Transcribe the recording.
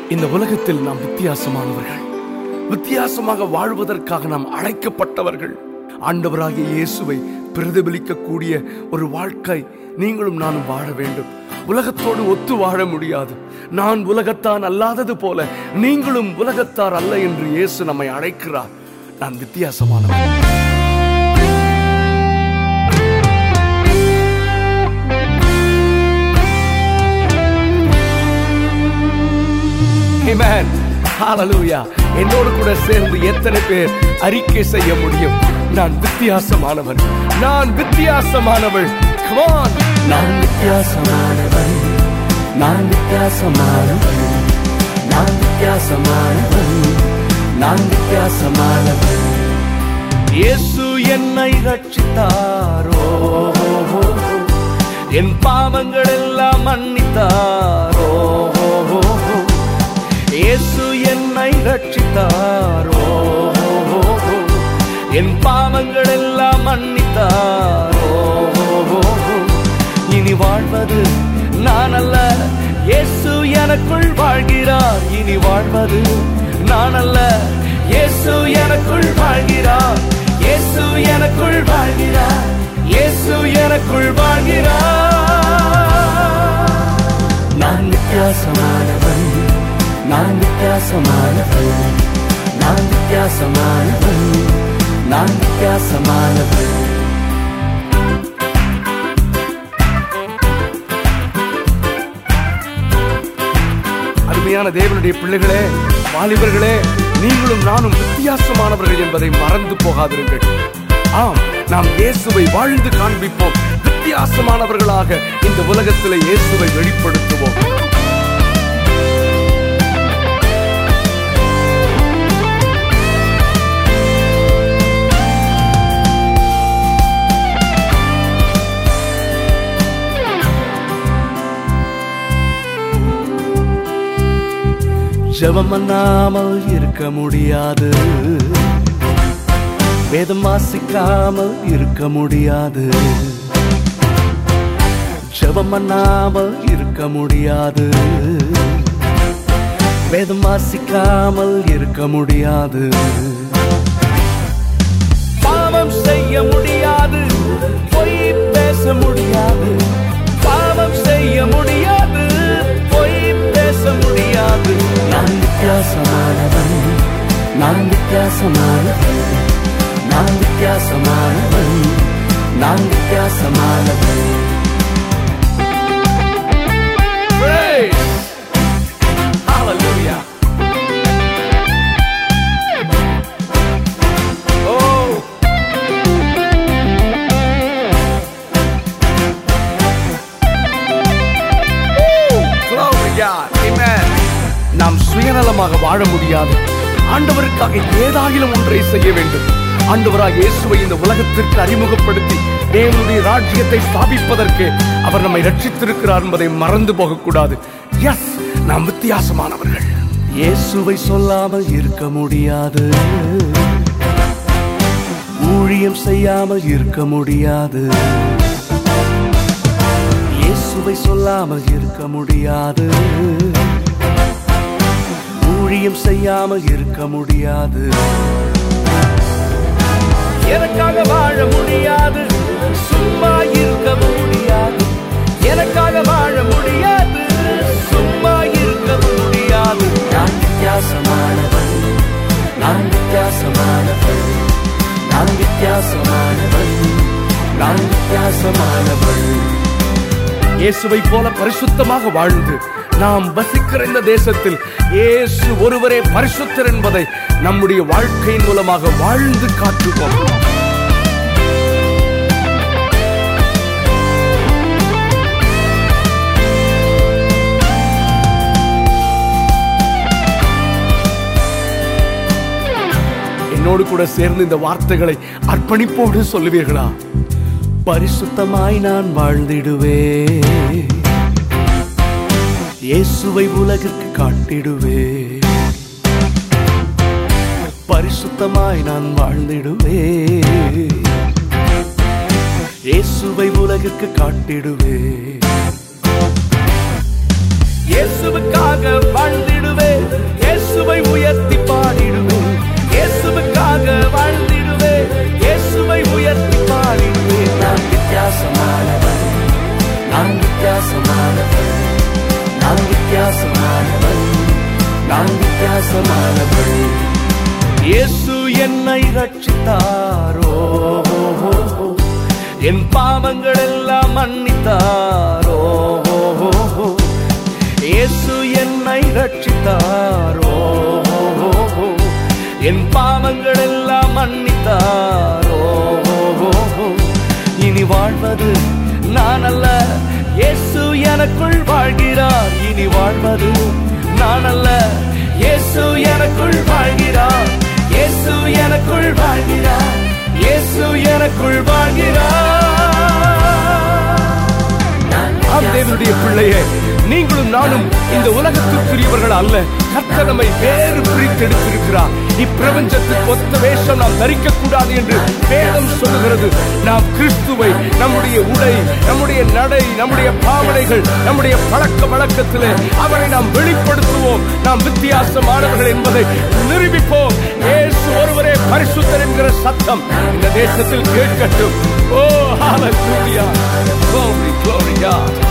இந்த உலகத்தில் நாம் வித்தியாசமானவர்கள் வித்தியாசமாக வாழ்வதற்காக நாம் அழைக்கப்பட்டவர்கள் ஆண்டவராகிய இயேசுவை பிரதிபலிக்கக்கூடிய ஒரு வாழ்க்கை நீங்களும் நானும் வாழ வேண்டும் உலகத்தோடு ஒத்து வாழ முடியாது நான் உலகத்தான் அல்லாதது போல நீங்களும் உலகத்தார் அல்ல என்று இயேசு நம்மை அழைக்கிறார் நான் வித்தியாசமானவன் Amen. Hallelujah. என்னோடு கூட சேர்ந்து எத்தனை பேர் அறிக்கை செய்ய முடியும் நான் வித்தியாசமானவன் நான் வித்தியாசமானவள் Come on. நான் வித்தியாசமானவன் நான் வித்தியாசமானவன் நான் வித்தியாசமானவன் நான் வித்தியாசமானவன் இயேசு என்னை ரட்சித்தாரோ என் பாவங்கள் எல்லாம் மன்னித்தாரோ இயேசு என்னை ரட்சித்தாரோ என் பாவங்கள் எல்லாம் மன்னித்தாரோ இனி வாழ்வது நான் அல்ல இயேசு எனக்குள் வாழ்கிறார் இனி வாழ்வது நான் அல்ல இயேசு எனக்குள் வாழ்கிறார் இயேசு எனக்குள் வாழ்கிறார் இயேசு எனக்குள் வாழ்கிறார் நான் வித்தியாசமானவன் நான் வித்தியாசமானவன் நான் வித்தியாசமானவன் நான் வித்தியாசமானவன் அருமையான தேவனுடைய பிள்ளைகளே வாலிபர்களே நீங்களும் நானும் வித்தியாசமானவர்கள் என்பதை மறந்து போகாதிருங்கள் ஆம் நாம் இயேசுவை வாழ்ந்து காண்பிப்போம் வித்தியாசமானவர்களாக இந்த உலகத்தில் இயேசுவை வெளிப்படுத்துவோம் ஜெபம் பண்ணாமல் இருக்க முடியாது வேதம் வாசிக்காமல் இருக்க முடியாது ஜெபம் பண்ணாமல் இருக்க முடியாது வேதம் வாசிக்காமல் இருக்க முடியாது பாவம் செய்ய முடியாது பொய் பேச முடியாது பாவம் செய்ய முடியாது பொய் பேச முடியாது நான் வித்தியாசமானவன் நான் வித்தியாசமானவன் நான் வித்தியாசமானவன் நான் வித்தியாசமானவன் Praise! Hallelujah! Oh! Woo! Glory God! Amen. நாம் சுயநலமாக வாழ முடியாது ஆண்டவருக்காக ஏதாகிலும் ஒன்றை செய்ய வேண்டும் ஆண்டவராக இயேசுவை இந்த உலகத்திற்கு அறிமுகப்படுத்தி தேவனுடைய ராஜ்யத்தை ஸ்தாபிப்பதற்கு அவர் நம்மை ரட்சித்திருக்கிறார் என்பதை மறந்து போகக்கூடாது எஸ் நாம் வித்தியாசமானவர்கள் இயேசுவை சொல்லாமல் இருக்க முடியாது ஊழியம் செய்யாமல் இருக்க முடியாது இயேசுவை சொல்லாமல் இருக்க முடியாது ஊழியம் செய்யாமல் இருக்க முடியாது எனக்காக வாழ முடியாது சும்மா இருக்க முடியாது எனக்காக வாழ முடியாது சும்மா இருக்க முடியாது நான் வித்தியாசமானவன் நான் வித்தியாசமானவன் நான் வித்தியாசமானவன் நான் வித்தியாசமானவன் இயேசுவை போல பரிசுத்தமாக வாழ்ந்து நாம் வசிக்கிற இந்த தேசத்தில் இயேசு ஒருவரே பரிசுத்தர் என்பதை நம்முடைய வாழ்க்கையின் மூலமாக வாழ்ந்து காட்டுவோம் என்னோடு கூட சேர்ந்து இந்த வார்த்தைகளை அர்ப்பணிப்போடு சொல்லுவீர்களா பரிசுத்தமாய் நான் வாழ்ந்திடுவே இயேசுவை உலகிற்கு காட்டிடுவே பரிசுத்தமாய் நான் வாழ்ந்திடுவே இயேசுவை உலகிற்கு காட்டிடுவே இயேசுவுக்காக வாழ்ந்திடுவே என்னை ரட்சித்தாரோ என் பாவங்கள் எல்லாம் மன்னித்தாரோ இயேசு என்னை ரட்சித்தாரோ என் பாவங்கள் எல்லாம் மன்னித்தாரோ இனி வாழ்வது நான் அல்ல இயேசு எனக்குள் வாழ்கிறார் இனி வாழ்வது நான் அல்ல இயேசு எனக்குள் வாழ்கிறார் இயேசு எனக்குள் வாழ்கிறார் இயேசு எனக்குள் வாழ்கிறார் ஆம் தேவனுடைய பிள்ளையே நீங்களும் நானும் இந்த உலகத்திற்குரியவர்கள் அல்ல கர்த்தர் நம்மை வேறு பிரித்தெடுத்திருக்கிறார் இப்பிரபஞ்சத்துக்கு ஒத்த வேஷம் நாம் தரிக்க கூடாது என்று வேதம் சொல்லுகிறது நாம் கிறிஸ்துவை நம்முடைய உடை நம்முடைய நடை நம்முடைய பாவனைகள் நம்முடைய பழக்க வழக்கத்திலே அவரை நாம் வெளிப்படுத்துவோம் நாம் வித்தியாசமானவர்கள் என்பதை நிரூபிப்போம் இயேசு ஒருவரே பரிசுத்தர் என்கிற சத்தம் இந்த தேசத்தில் கேட்கட்டும் ஓ ஹalleluya glory glory God